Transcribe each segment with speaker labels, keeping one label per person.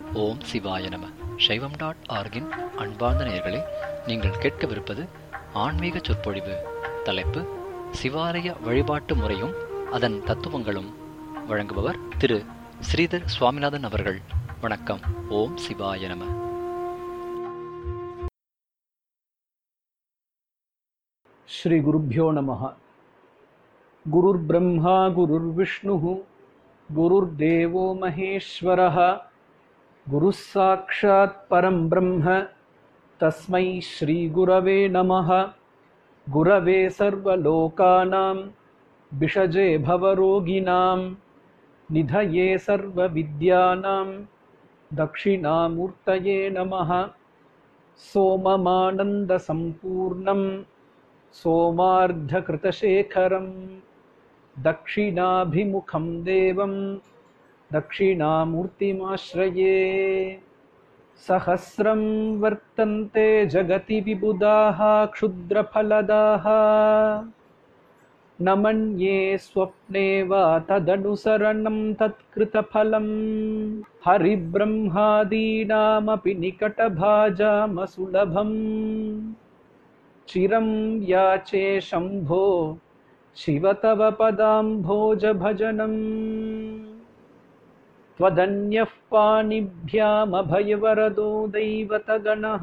Speaker 1: ஓம் சிவாய நம சைவம் டாட் ஆர்கின் அன்பார்ந்த நேயர்களே நீங்கள் கேட்கவிருப்பது ஆன்மீக சொற்பொழிவு தலைப்பு சிவாலய வழிபாட்டு முறையும் அதன் தத்துவங்களும் வழங்குபவர் திரு ஸ்ரீதர் சுவாமிநாதன் அவர்கள் வணக்கம் ஓம் சிவாய நம
Speaker 2: श्रीगुरुभ्यो नमः गुरुर्ब्रह्मा गुरुर्विष्णुः गुरुर्देवो महेश्वरः गुरुः साक्षात् परं ब्रह्म तस्मै श्रीगुरवे नमः गुरवे सर्वलोकानां विषजे भवरोगिणां निधये सर्वविद्यानां दक्षिणामूर्तये नमः सोममानन्दसम्पूर्णं सोमार्धकृतशेखरं दक्षिणाभिमुखं देवं दक्षिणामूर्तिमाश्रये सहस्रं वर्तन्ते जगति विबुधाः क्षुद्रफलदाः न मन्ये स्वप्ने वा तदनुसरणं तत्कृतफलम् हरिब्रह्मादीनामपि निकटभाजामसुलभम् चिरं याचे शम्भो शिव तव पदाम्भोजभजनम् त्वदन्यः पाणिभ्यामभयवरदो दैवतगणः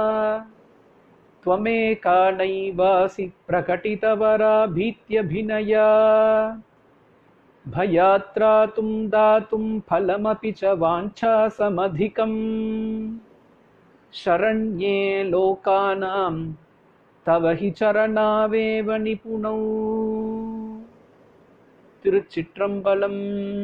Speaker 2: त्वमेका नैवासि प्रकटितवराभीत्यभिनया भयात्रातुं दातुं फलमपि च वाञ्छासमधिकम् शरण्ये लोकानां तव हि चरणावेव निपुणौ திருச்சிற்றம்பலம்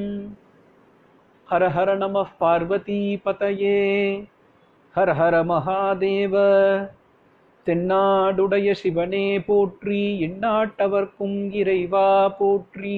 Speaker 2: ஹர ஹர நம பார்வதி பதயே ஹர ஹர மகாதேவ தென்னாடுடைய சிவனே போற்றி எந்நாட்டவர்க்கும் இறைவா போற்றி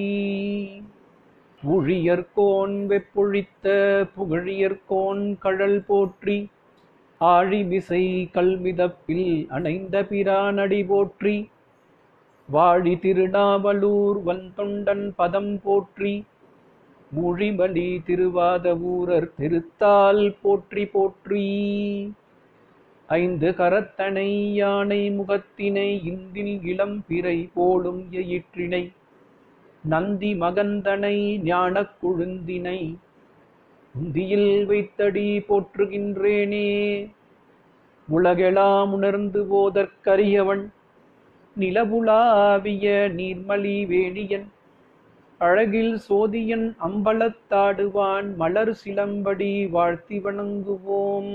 Speaker 2: ஊழியர்கோன் வெப்பொழித்த புகழியர்கோன் கழல் போற்றி ஆழிமிசை கல்மிதப்பில் அணைந்த பிரானடி போற்றி வாழி திருநாவலூர் வந்தொண்டன் பதம் போற்றி மூழிமலி திருவாத ஊரர் திருத்தால் போற்றி போற்றி ஐந்து கரத்தனை யானை முகத்தினை இந்தில் இளம் பிறை போலும் எயிற்றினை நந்தி மகந்தனை ஞானக் கொழுந்தினை உந்தியில் வைத்தடி போற்றுகின்றேனே உலகெலாம் உணர்ந்து போதற்கரியவன் நிலவுலாவிய நீர்மலி வேணியன் அழகில் சோதியன் அம்பலத்தாடுவான் மலர் சிலம்படி வாழ்த்தி வணங்குவோம்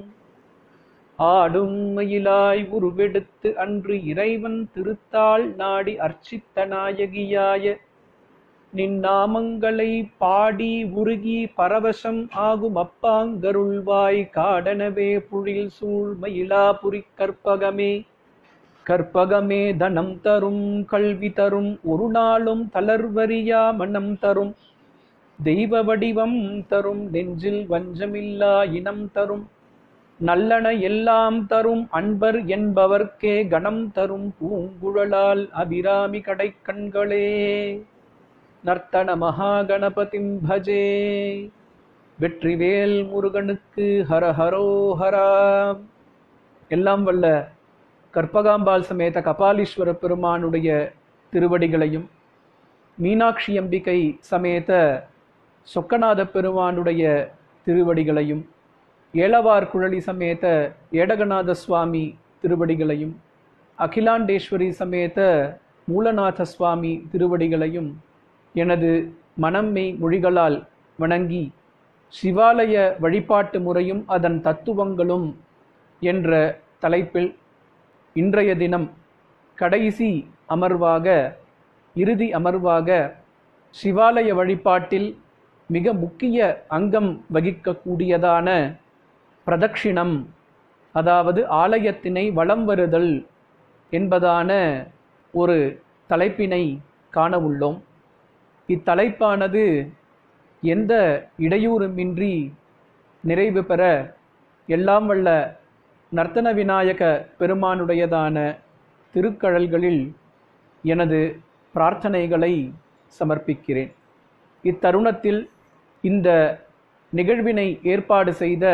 Speaker 2: ஆடும் மயிலாய் உருவெடுத்து அன்று இறைவன் திருத்தாள் நாடி அர்ச்சித்த நாயகியாய நின்னாமங்களை பாடி உருகி பரவசம் ஆகும் அப்பாங்கருள்வாய் காடனவே புழில் சூழ் மயிலாபுரி கற்பகமே கற்பகமே தனம் தரும் கல்வி தரும் ஒரு நாளும் தளர்வரியா மனம் தரும் தெய்வ வடிவம் தரும் நெஞ்சில் வஞ்சமில்லா இனம் தரும் நல்லன எல்லாம் தரும் அன்பர் என்பவர்க்கே கணம் தரும் பூங்குழலால் அபிராமி கடைக்கண்களே நர்த்தன மகாகணபதிம் பஜே வெற்றிவேல் முருகனுக்கு ஹர ஹரோ ஹரா எல்லாம் வல்ல கற்பகாம்பாள் சமேத கபாலீஸ்வர பெருமானுடைய திருவடிகளையும் மீனாட்சி அம்பிகை சமேத சொக்கநாத பெருமானுடைய திருவடிகளையும் ஏலவார் குழலி சமேத ஏடகநாத சுவாமி திருவடிகளையும் அகிலாண்டேஸ்வரி சமேத மூலநாத சுவாமி திருவடிகளையும் எனது மனம்மை மொழிகளால் வணங்கி சிவாலய வழிபாட்டு முறையும் அதன் தத்துவங்களும் என்ற தலைப்பில் இன்றைய தினம் கடைசி அமர்வாக இறுதி அமர்வாக சிவாலய வழிபாட்டில் மிக முக்கிய அங்கம் வகிக்கக்கூடியதான பிரதக்ஷிணம் அதாவது ஆலயத்தினை வலம் வருதல் என்பதான ஒரு தலைப்பினை காண உள்ளோம் இத்தலைப்பானது எந்த இடையூறுமின்றி நிறைவு பெற எல்லாம் வல்ல நர்த்தன விநாயக பெருமானுடையதான திருக்கழல்களில் எனது பிரார்த்தனைகளை சமர்ப்பிக்கிறேன் இத்தருணத்தில் இந்த நிகழ்வினை ஏற்பாடு செய்த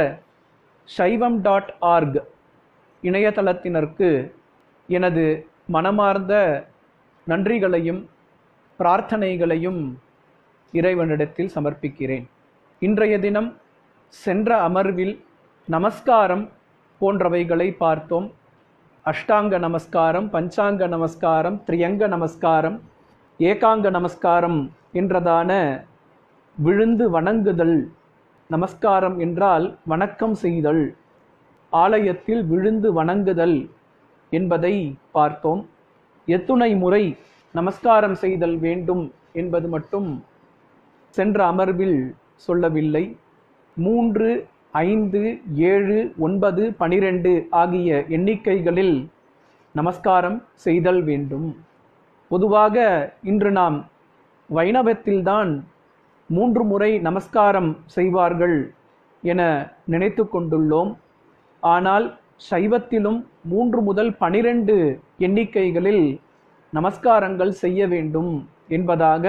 Speaker 2: சைவம் டாட் ஆர்க் இணையதளத்தினருக்கு எனது மனமார்ந்த நன்றிகளையும் பிரார்த்தனைகளையும் இறைவனிடத்தில் சமர்ப்பிக்கிறேன் இன்றைய தினம் சென்ற அமர்வில் நமஸ்காரம் போன்றவைகளை பார்த்தோம் அஷ்டாங்க நமஸ்காரம் பஞ்சாங்க நமஸ்காரம் திரியங்க நமஸ்காரம் ஏகாங்க நமஸ்காரம் என்றதான விழுந்து வணங்குதல் நமஸ்காரம் என்றால் வணக்கம் செய்தல் ஆலயத்தில் விழுந்து வணங்குதல் என்பதை பார்த்தோம் எத்துணை முறை நமஸ்காரம் செய்தல் வேண்டும் என்பது மட்டும் சென்ற அமர்வில் சொல்லவில்லை மூன்று ஐந்து ஏழு ஒன்பது பனிரெண்டு ஆகிய எண்ணிக்கைகளில் நமஸ்காரம் செய்தல் வேண்டும் பொதுவாக இன்று நாம் வைணவத்தில்தான் மூன்று முறை நமஸ்காரம் செய்வார்கள் என நினைத்து கொண்டுள்ளோம் ஆனால் சைவத்திலும் மூன்று முதல் பனிரெண்டு எண்ணிக்கைகளில் நமஸ்காரங்கள் செய்ய வேண்டும் என்பதாக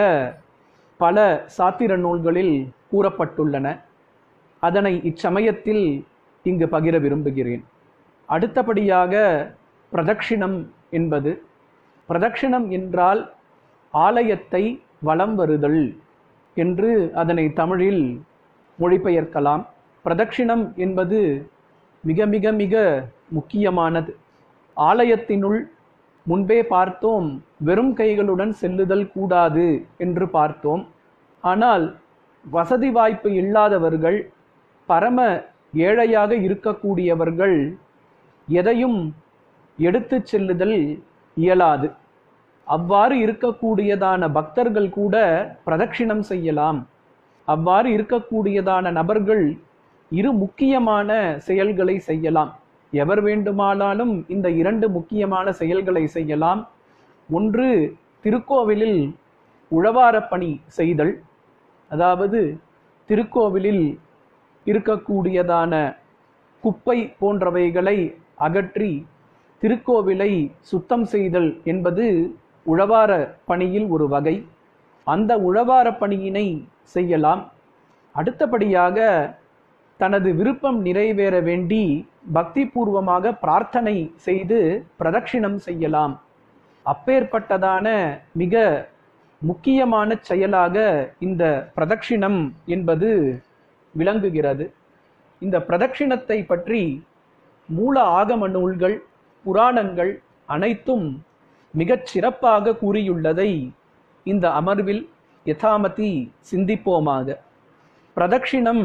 Speaker 2: பல சாத்திர நூல்களில் கூறப்பட்டுள்ளன அதனை இச்சமயத்தில் இங்கு பகிர விரும்புகிறேன் அடுத்தபடியாக பிரதட்சிணம் என்பது பிரதட்சிணம் என்றால் ஆலயத்தை வலம் வருதல் என்று அதனை தமிழில் மொழிபெயர்க்கலாம் பிரதட்சிணம் என்பது மிக மிக மிக முக்கியமானது ஆலயத்தினுள் முன்பே பார்த்தோம் வெறும் கைகளுடன் செல்லுதல் கூடாது என்று பார்த்தோம் ஆனால் வசதி வாய்ப்பு இல்லாதவர்கள் பரம ஏழையாக இருக்கக்கூடியவர்கள் எதையும் எடுத்துச் செல்லுதல் இயலாது அவ்வாறு இருக்கக்கூடியதான பக்தர்கள் கூட பிரதட்சிணம் செய்யலாம் அவ்வாறு இருக்கக்கூடியதான நபர்கள் இரு முக்கியமான செயல்களை செய்யலாம் எவர் வேண்டுமானாலும் இந்த இரண்டு முக்கியமான செயல்களை செய்யலாம் ஒன்று திருக்கோவிலில் உழவாரப் பணி செய்தல் அதாவது திருக்கோவிலில் இருக்கக்கூடியதான குப்பை போன்றவைகளை அகற்றி திருக்கோவிலை சுத்தம் செய்தல் என்பது உழவார பணியில் ஒரு வகை அந்த உழவார பணியினை செய்யலாம் அடுத்தபடியாக தனது விருப்பம் நிறைவேற வேண்டி பக்தி பூர்வமாக பிரார்த்தனை செய்து பிரதட்சிணம் செய்யலாம் அப்பேற்பட்டதான மிக முக்கியமான செயலாக இந்த பிரதட்சிணம் என்பது விளங்குகிறது இந்த பிரதட்சிணத்தை பற்றி மூல ஆகம நூல்கள் புராணங்கள் அனைத்தும் மிகச் சிறப்பாக கூறியுள்ளதை இந்த அமர்வில் யதாமதி சிந்திப்போமாக பிரதட்சிணம்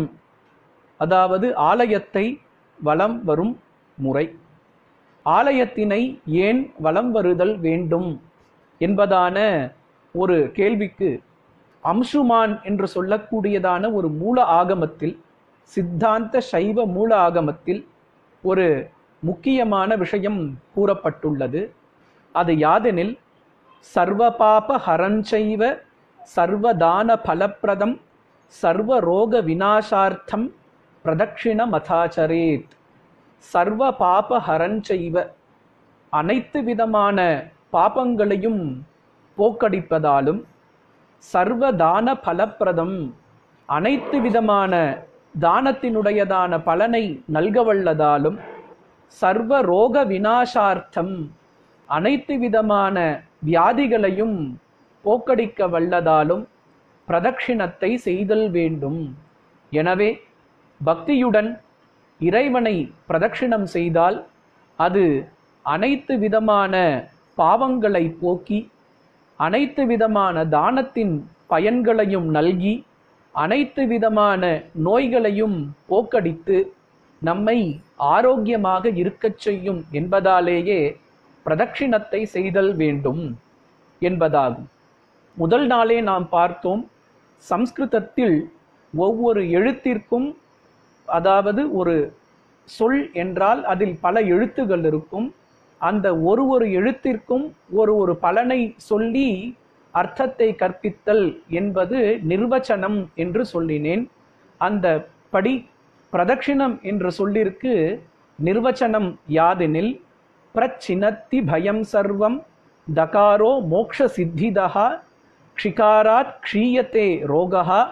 Speaker 2: அதாவது ஆலயத்தை வலம் வரும் முறை ஆலயத்தினை ஏன் வலம் வருதல் வேண்டும் என்பதான ஒரு கேள்விக்கு அம்சுமான் என்று சொல்லக்கூடியதான ஒரு மூல ஆகமத்தில் சித்தாந்த சைவ மூல ஆகமத்தில் ஒரு முக்கியமான விஷயம் கூறப்பட்டுள்ளது அது யாதெனில் சர்வபாப ஹரஞ்சைவ சர்வதான பலப்பிரதம் சர்வ ரோக விநாசார்த்தம் பிரதட்சிண மதாச்சரேத் சர்வ பாப ஹரஞ்சைவ அனைத்து விதமான பாபங்களையும் போக்கடிப்பதாலும் சர்வ தான பலப்பிரதம் அனைத்து விதமான தானத்தினுடையதான பலனை நல்கவல்லதாலும் சர்வ ரோக விநாசார்த்தம் அனைத்து விதமான வியாதிகளையும் போக்கடிக்க வல்லதாலும் பிரதட்சிணத்தை செய்தல் வேண்டும் எனவே பக்தியுடன் இறைவனை பிரதட்சிணம் செய்தால் அது அனைத்து விதமான பாவங்களை போக்கி அனைத்து விதமான தானத்தின் பயன்களையும் நல்கி அனைத்து விதமான நோய்களையும் போக்கடித்து நம்மை ஆரோக்கியமாக இருக்கச் செய்யும் என்பதாலேயே பிரதட்சிணத்தை செய்தல் வேண்டும் என்பதாகும் முதல் நாளே நாம் பார்த்தோம் சம்ஸ்கிருதத்தில் ஒவ்வொரு எழுத்திற்கும் அதாவது ஒரு சொல் என்றால் அதில் பல எழுத்துகள் இருக்கும் அந்த ஒரு ஒரு எழுத்திற்கும் ஒரு ஒரு பலனை சொல்லி அர்த்தத்தை கற்பித்தல் என்பது நிர்வச்சனம் என்று சொல்லினேன் அந்த படி பிரதட்சிணம் என்ற சொல்லிற்கு நிர்வச்சனம் யாதெனில் பிரச்சினத்தி பயம் சர்வம் தகாரோ மோக்ஷ சித்திதா க்ஷிகாராத் க்ஷீயத்தே ரோகா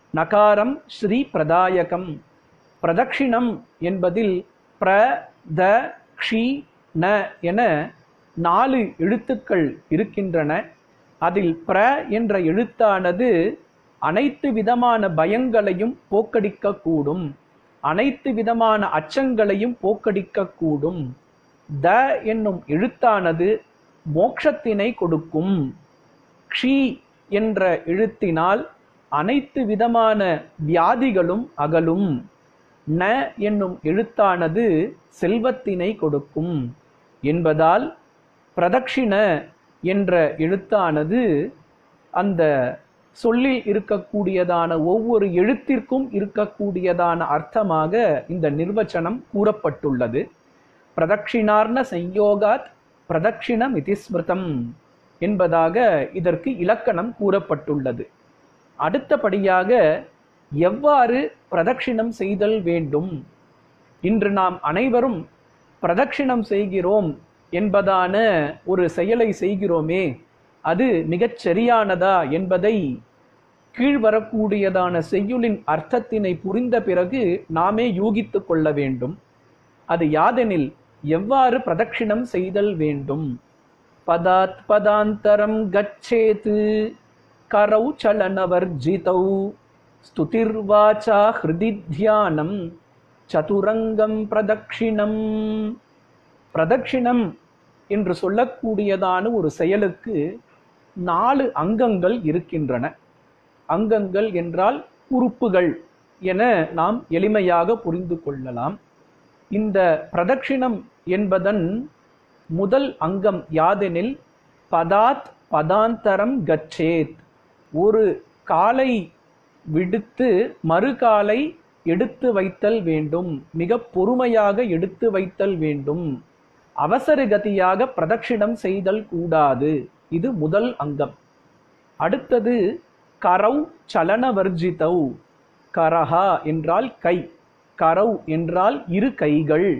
Speaker 2: நகாரம் ஸ்ரீ பிரதாயகம் பிரதக்ஷிணம் என்பதில் பிர த க்ஷி ந என நாலு எழுத்துக்கள் இருக்கின்றன அதில் பிர என்ற எழுத்தானது அனைத்து விதமான பயங்களையும் போக்கடிக்கக்கூடும் அனைத்து விதமான அச்சங்களையும் போக்கடிக்கக்கூடும் த என்னும் எழுத்தானது மோட்சத்தினை கொடுக்கும் க்ஷி என்ற எழுத்தினால் அனைத்து விதமான வியாதிகளும் அகலும் ந என்னும் எழுத்தானது செல்வத்தினை கொடுக்கும் என்பதால் பிரதக்ஷிண என்ற எழுத்தானது அந்த சொல்லில் இருக்கக்கூடியதான ஒவ்வொரு எழுத்திற்கும் இருக்கக்கூடியதான அர்த்தமாக இந்த நிர்வச்சனம் கூறப்பட்டுள்ளது பிரதக்ஷிணார்ண சம்யோகாத் பிரதக்ஷிணம் இதி ஸ்மிருதம் என்பதாக இதற்கு இலக்கணம் கூறப்பட்டுள்ளது அடுத்தபடியாக எவ்வாறு பிரதக்ஷிணம் செய்தல் வேண்டும் இன்று நாம் அனைவரும் பிரதக்ஷிணம் செய்கிறோம் என்பதான ஒரு செயலை செய்கிறோமே அது மிகச் சரியானதா என்பதை கீழ் வரக்கூடியதான செய்யுளின் அர்த்தத்தினை புரிந்த பிறகு நாமே யூகித்துக் கொள்ள வேண்டும் அது யாதெனில் எவ்வாறு பிரதக்ஷிணம் செய்தல் வேண்டும் பதாத் பதாந்தரம் கச்சேத் கரௌ சலனவர்ஜிதௌ ஸ்துதிர்வாச்சா ஹிருதி தியானம் சதுரங்கம் பிரதக்ஷிணம் பிரதக்ஷிணம் என்று சொல்லக்கூடியதான ஒரு செயலுக்கு நாலு அங்கங்கள் இருக்கின்றன அங்கங்கள் என்றால் உறுப்புகள் என நாம் எளிமையாக புரிந்து கொள்ளலாம் இந்த பிரதக்ஷிணம் என்பதன் முதல் அங்கம் யாதெனில் பதாத் பதாந்தரம் கச்சேத் ஒரு காலை விடுத்து மறுகாலை எடுத்து வைத்தல் வேண்டும் மிக பொறுமையாக எடுத்து வைத்தல் வேண்டும் அவசர கதியாக பிரதட்சிணம் செய்தல் கூடாது இது முதல் அங்கம் அடுத்தது கரௌ சலனவர்ஜிதௌ கரஹா என்றால் கை கரௌ என்றால் இரு கைகள்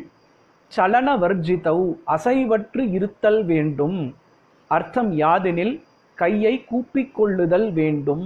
Speaker 2: சலனவர்ஜிதௌ அசைவற்று இருத்தல் வேண்டும் அர்த்தம் யாதெனில் கையை கூப்பிக் கொள்ளுதல் வேண்டும்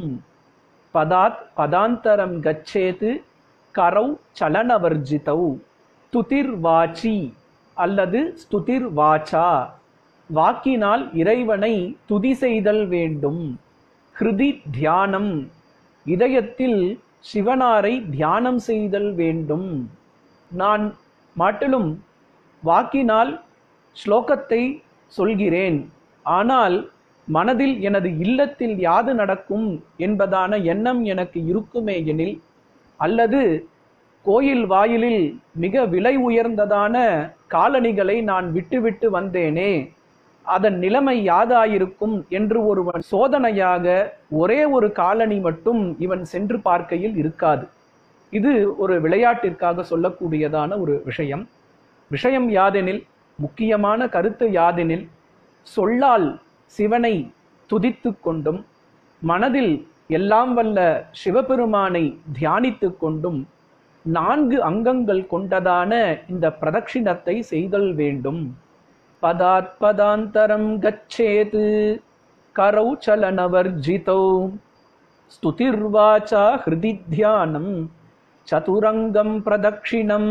Speaker 2: பதாத் பதாந்தரம் கச்சேது கரௌ சலனவர்ஜிதௌ துதிர் வாச்சி அல்லது ஸ்துதிர் வாச்சா வாக்கினால் இறைவனை துதி செய்தல் வேண்டும் ஹிருதி தியானம் இதயத்தில் சிவனாரை தியானம் செய்தல் வேண்டும் நான் மாட்டிலும் வாக்கினால் ஸ்லோகத்தை சொல்கிறேன் ஆனால் மனதில் எனது இல்லத்தில் யாது நடக்கும் என்பதான எண்ணம் எனக்கு இருக்குமே எனில் அல்லது கோயில் வாயிலில் மிக விலை உயர்ந்ததான காலணிகளை நான் விட்டுவிட்டு வந்தேனே அதன் நிலைமை யாதாயிருக்கும் என்று ஒருவன் சோதனையாக ஒரே ஒரு காலணி மட்டும் இவன் சென்று பார்க்கையில் இருக்காது இது ஒரு விளையாட்டிற்காக சொல்லக்கூடியதான ஒரு விஷயம் விஷயம் யாதெனில் முக்கியமான கருத்து யாதெனில் சொல்லால் சிவனை துதித்து கொண்டும் மனதில் எல்லாம் வல்ல சிவபெருமானை தியானித்து கொண்டும் நான்கு அங்கங்கள் கொண்டதான இந்த பிரதட்சிணத்தை செய்தல் வேண்டும் பதாத் பதாந்தரம் கச்சேது கரௌ சலனவர்ஜிதௌ ஸ்துதிர்வாச்சா ஹிருதி தியானம் சதுரங்கம் பிரதக்ஷிணம்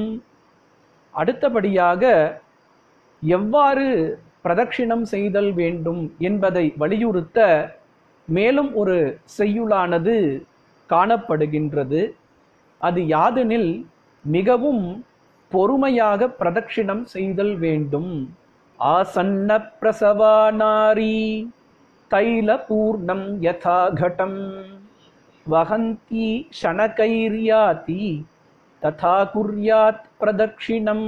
Speaker 2: அடுத்தபடியாக எவ்வாறு பிரதட்சிணம் செய்தல் வேண்டும் என்பதை வலியுறுத்த மேலும் ஒரு செய்யுளானது காணப்படுகின்றது அது யாதெனில் மிகவும் பொறுமையாக பிரதட்சிணம் செய்தல் வேண்டும் ஆசன்ன பிரசவா நாரி தைல பூர்ணம் யதா கடம் வகந்தி ஷணகைர்யாதி ததா குர்யாத் பிரதக்ஷிணம்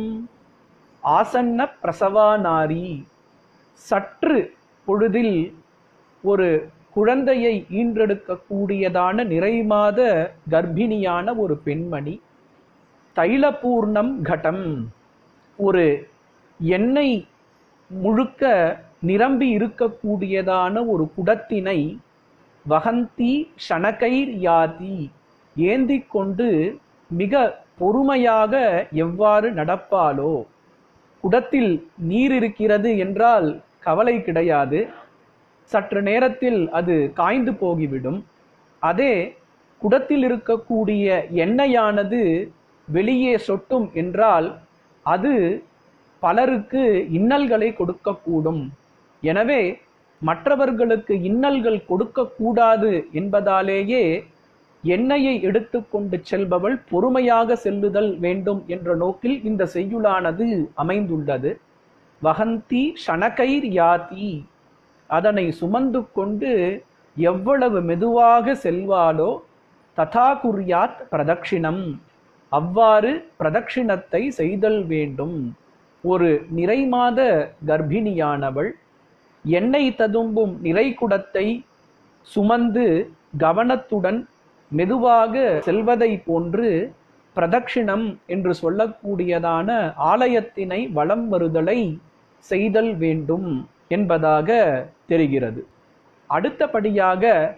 Speaker 2: ஆசன்ன பிரசவா நாரி சற்று பொழுதில் ஒரு குழந்தையை ஈன்றெடுக்கக்கூடியதான நிறைமாத கர்ப்பிணியான ஒரு பெண்மணி தைலபூர்ணம் கடம் ஒரு எண்ணெய் முழுக்க நிரம்பி இருக்கக்கூடியதான ஒரு குடத்தினை வகந்தி ஷணகைர் யாதி ஏந்தி கொண்டு மிக பொறுமையாக எவ்வாறு நடப்பாளோ குடத்தில் நீர் இருக்கிறது என்றால் கவலை கிடையாது சற்று நேரத்தில் அது காய்ந்து போகிவிடும் அதே குடத்தில் இருக்கக்கூடிய எண்ணெயானது வெளியே சொட்டும் என்றால் அது பலருக்கு இன்னல்களை கொடுக்கக்கூடும் எனவே மற்றவர்களுக்கு இன்னல்கள் கொடுக்கக்கூடாது என்பதாலேயே எண்ணெயை எடுத்துக்கொண்டு செல்பவள் பொறுமையாக செல்லுதல் வேண்டும் என்ற நோக்கில் இந்த செய்யுளானது அமைந்துள்ளது வகந்தி ஷணகைர் யாதி அதனை சுமந்து கொண்டு எவ்வளவு மெதுவாக செல்வாளோ ததா குர்யாத் பிரதக்ஷிணம் அவ்வாறு பிரதக்ஷிணத்தை செய்தல் வேண்டும் ஒரு நிறைமாத கர்ப்பிணியானவள் எண்ணெய் ததும்பும் நிறைகுடத்தை சுமந்து கவனத்துடன் மெதுவாக செல்வதை போன்று பிரதக்ஷிணம் என்று சொல்லக்கூடியதான ஆலயத்தினை வலம் வருதலை செய்தல் வேண்டும் என்பதாக தெரிகிறது அடுத்தபடியாக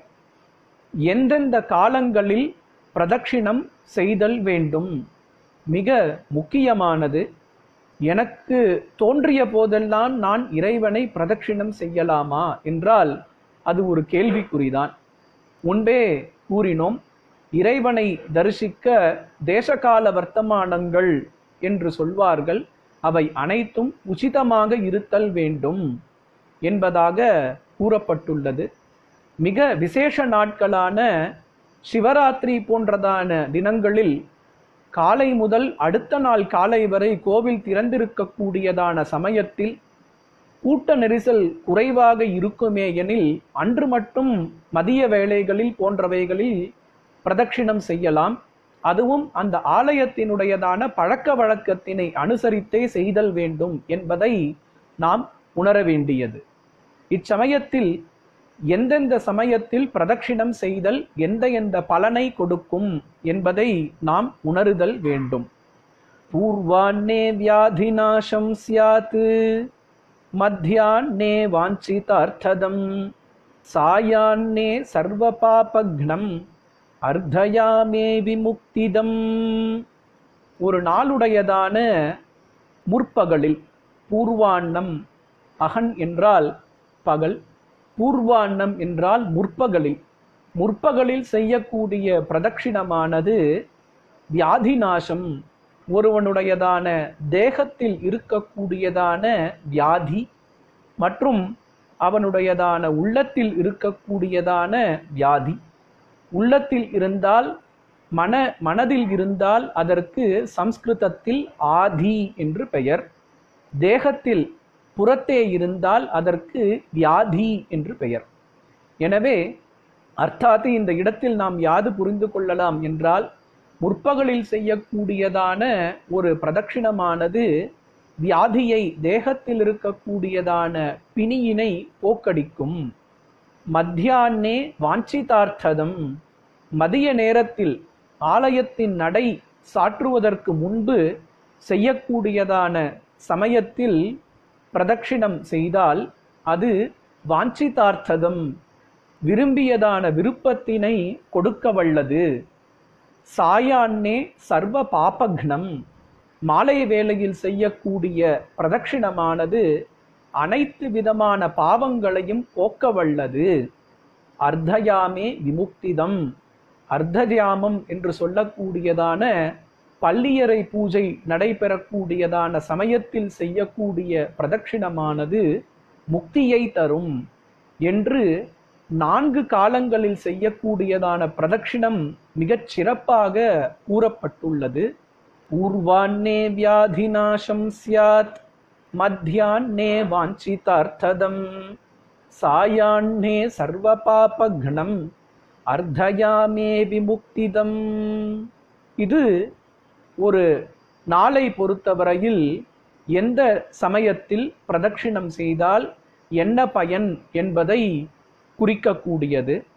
Speaker 2: எந்தெந்த காலங்களில் பிரதக்ஷிணம் செய்தல் வேண்டும் மிக முக்கியமானது எனக்கு தோன்றிய போதெல்லாம் நான் இறைவனை பிரதட்சிணம் செய்யலாமா என்றால் அது ஒரு கேள்விக்குறிதான் முன்பே கூறினோம் இறைவனை தரிசிக்க தேசகால வர்த்தமானங்கள் என்று சொல்வார்கள் அவை அனைத்தும் உச்சிதமாக இருத்தல் வேண்டும் என்பதாக கூறப்பட்டுள்ளது மிக விசேஷ நாட்களான சிவராத்திரி போன்றதான தினங்களில் காலை முதல் அடுத்த நாள் காலை வரை கோவில் திறந்திருக்கக்கூடியதான சமயத்தில் கூட்ட நெரிசல் குறைவாக இருக்குமே எனில் அன்று மட்டும் மதிய வேளைகளில் போன்றவைகளில் பிரதட்சிணம் செய்யலாம் அதுவும் அந்த ஆலயத்தினுடையதான பழக்க வழக்கத்தினை அனுசரித்தே செய்தல் வேண்டும் என்பதை நாம் உணர வேண்டியது இச்சமயத்தில் எந்தெந்த சமயத்தில் பிரதட்சிணம் செய்தல் எந்த எந்த பலனை கொடுக்கும் என்பதை நாம் உணருதல் வேண்டும் பூர்வாண்ணே வியாதிநாசம் சியாத் மத்தியாண்ணே வாஞ்சிதார்த்ததம் சாயாண்ணே சர்வ பாபக்னம் அர்த்தயாமே விமுக்திதம் ஒரு நாளுடையதான முற்பகலில் பூர்வாண்ணம் அகன் என்றால் பகல் பூர்வாண்ணம் என்றால் முற்பகலில் முற்பகலில் செய்யக்கூடிய பிரதட்சிணமானது வியாதி நாசம் ஒருவனுடையதான தேகத்தில் இருக்கக்கூடியதான வியாதி மற்றும் அவனுடையதான உள்ளத்தில் இருக்கக்கூடியதான வியாதி உள்ளத்தில் இருந்தால் மன மனதில் இருந்தால் அதற்கு சம்ஸ்கிருதத்தில் ஆதி என்று பெயர் தேகத்தில் புறத்தே இருந்தால் அதற்கு வியாதி என்று பெயர் எனவே அர்த்தாத்து இந்த இடத்தில் நாம் யாது புரிந்து கொள்ளலாம் என்றால் முற்பகலில் செய்யக்கூடியதான ஒரு பிரதட்சிணமானது வியாதியை தேகத்தில் இருக்கக்கூடியதான பிணியினை போக்கடிக்கும் மத்தியானே வாஞ்சிதார்த்ததம் மதிய நேரத்தில் ஆலயத்தின் நடை சாற்றுவதற்கு முன்பு செய்யக்கூடியதான சமயத்தில் பிரதட்சிணம் செய்தால் அது வாஞ்சிதார்த்ததம் விரும்பியதான விருப்பத்தினை கொடுக்க வல்லது சாயான்னே சர்வ பாபக்னம் மாலை வேளையில் செய்யக்கூடிய பிரதட்சிணமானது அனைத்து விதமான பாவங்களையும் போக்க வல்லது அர்த்தயாமே விமுக்திதம் அர்த்தஜாமம் என்று சொல்லக்கூடியதான பள்ளியறை பூஜை நடைபெறக்கூடியதான சமயத்தில் செய்யக்கூடிய பிரதட்சிணமானது முக்தியை தரும் என்று நான்கு காலங்களில் செய்யக்கூடியதான பிரதட்சிணம் மிகச் சிறப்பாக கூறப்பட்டுள்ளது பூர்வாண்ணே வியாதிநாசம் சியாத் மத்தியாண்ணே வாஞ்சிதார்த்ததம் சாயாண்ணே சர்வ பாபக்னம் அர்த்தயாமே விமுக்திதம் இது ஒரு நாளை பொறுத்தவரையில் எந்த சமயத்தில் பிரதட்சிணம் செய்தால் என்ன பயன் என்பதை குறிக்கக்கூடியது